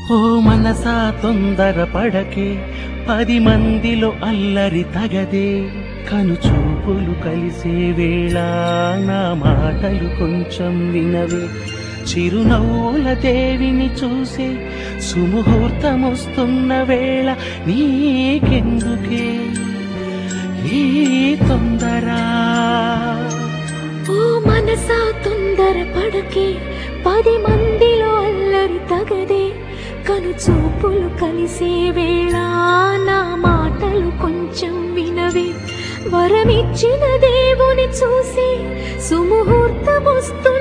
ఓ మనసా తొందర పడకే పది మందిలో అల్లరి తగదే కనుచూపులు కలిసే వేళ నా మాటలు కొంచెం వినవే చిరునవ్వుల దేవిని చూసే సుముహూర్తమొస్తున్న వేళ నీకెందుకే ఈ తొందరా ఓ మనసా తొందర పడకే పది మందిలో అల్లరి తగదే కను చూపులు కలిసే వేళ నా మాటలు కొంచెం వినవే వరమిచ్చిన దేవుని చూసి సుముహూర్తమొస్తు